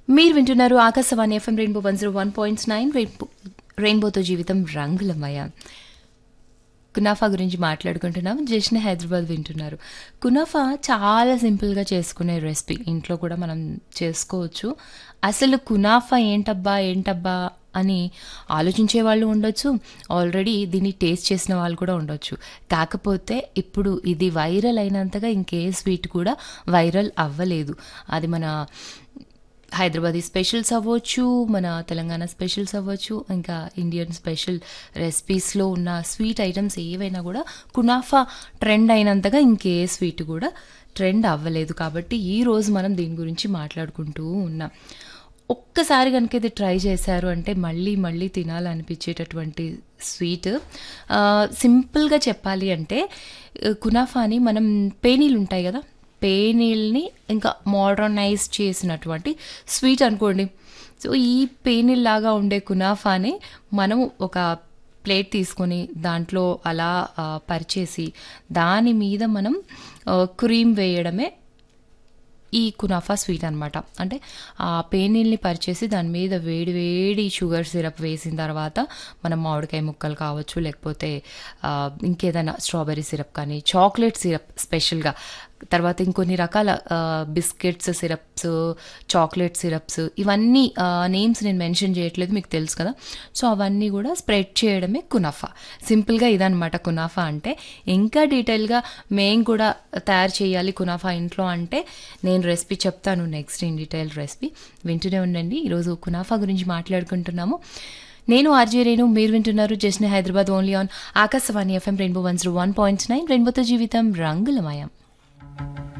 మీరు వింటున్నారు Akashvani FM Rainbow one zero one point nine Rainbow రెయిన్బోతో జీవితం రంగులమయ కునాఫా గురించి మాట్లాడుకుంటున్నాం జస్ట్ హైదరాబాద్ వింటున్నారు కునాఫా చాలా సింపుల్గా చేసుకునే రెసిపీ ఇంట్లో కూడా మనం చేసుకోవచ్చు అసలు కునాఫా ఏంటబ్బా ఏంటబ్బా అని ఆలోచించే వాళ్ళు ఉండొచ్చు ఆల్రెడీ దీన్ని టేస్ట్ చేసిన వాళ్ళు కూడా ఉండొచ్చు కాకపోతే ఇప్పుడు ఇది వైరల్ అయినంతగా ఇంకే స్వీట్ కూడా వైరల్ అవ్వలేదు అది మన హైదరాబాదీ స్పెషల్స్ అవ్వచ్చు మన తెలంగాణ స్పెషల్స్ అవ్వచ్చు ఇంకా ఇండియన్ స్పెషల్ రెసిపీస్లో ఉన్న స్వీట్ ఐటమ్స్ ఏవైనా కూడా కునాఫా ట్రెండ్ అయినంతగా ఇంకే స్వీట్ కూడా ట్రెండ్ అవ్వలేదు కాబట్టి ఈ రోజు మనం దీని గురించి మాట్లాడుకుంటూ ఉన్నాం ఒక్కసారి కనుక ఇది ట్రై చేశారు అంటే మళ్ళీ మళ్ళీ తినాలనిపించేటటువంటి స్వీట్ సింపుల్గా చెప్పాలి అంటే కునాఫాని మనం పేనీలు ఉంటాయి కదా పేనీల్ని ఇంకా మోడర్నైజ్ చేసినటువంటి స్వీట్ అనుకోండి సో ఈ పేనీల్ లాగా ఉండే కునాఫాని మనం ఒక ప్లేట్ తీసుకొని దాంట్లో అలా పరిచేసి దాని మీద మనం క్రీమ్ వేయడమే ఈ కునాఫా స్వీట్ అనమాట అంటే ఆ పేనీల్ని పరిచేసి దాని మీద వేడి వేడి షుగర్ సిరప్ వేసిన తర్వాత మనం మామిడికాయ ముక్కలు కావచ్చు లేకపోతే ఇంకేదైనా స్ట్రాబెర్రీ సిరప్ కానీ చాక్లెట్ సిరప్ స్పెషల్గా తర్వాత ఇంకొన్ని రకాల బిస్కెట్స్ సిరప్స్ చాక్లెట్ సిరప్స్ ఇవన్నీ నేమ్స్ నేను మెన్షన్ చేయట్లేదు మీకు తెలుసు కదా సో అవన్నీ కూడా స్ప్రెడ్ చేయడమే కునాఫా సింపుల్గా ఇదనమాట కునాఫా అంటే ఇంకా డీటెయిల్గా మేము కూడా తయారు చేయాలి కునాఫా ఇంట్లో అంటే నేను రెసిపీ చెప్తాను నెక్స్ట్ ఇన్ డీటెయిల్ రెసిపీ వింటూనే ఉండండి ఈరోజు కునాఫా గురించి మాట్లాడుకుంటున్నాము నేను ఆర్జే రేణు మీరు వింటున్నారు just Hyderabad only on Akashvani FM Rainbow one zero one point nine రెయిన్బోతో జీవితం రంగులమయం